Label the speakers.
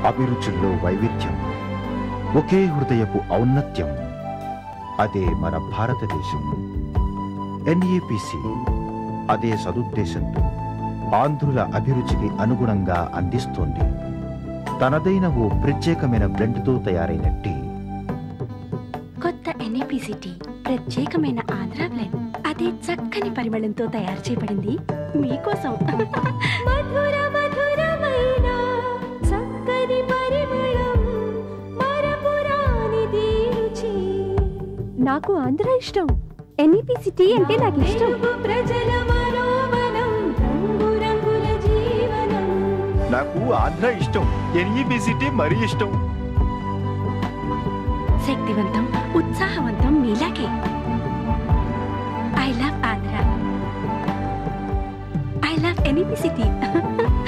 Speaker 1: అభిరుచుల్లో వైవిధ్యం ఒకే హృదయపు ఔన్నత్యం అదే మన భారతదేశం ఎన్ఏపిసి అదే సదుద్దేశంతో ఆంధ్రుల అభిరుచికి అనుగుణంగా అందిస్తోంది తనదైన ఓ ప్రత్యేకమైన బ్లెండ్తో తయారైన టీ
Speaker 2: కొత్త ఎన్ఏపిసిటీ ప్రత్యేకమైన ఆంధ్ర బ్లెండ్ అదే చక్కని పరిమళంతో తయారు చేయబడింది మీకోసం
Speaker 3: మధుర మధురమైన చక్కని పరిమళం మరపురానిది రుచి
Speaker 4: నాకు ఆంధ్ర ఇష్టం ఎన్ఈపిసిటీ అంటే నాకు ఇష్టం
Speaker 3: తెలుగు ప్రజల మనోమనం రంగు రంగుల జీవనం
Speaker 1: నాకు ఆంధ్ర ఇష్టం ఎన్ఈపిసిటీ మరీ ఇష్టం
Speaker 2: శక్తివంతం ఉత్సాహవంతం మీలాగే I love Andhra I love ఎన్ఈపిసిటీ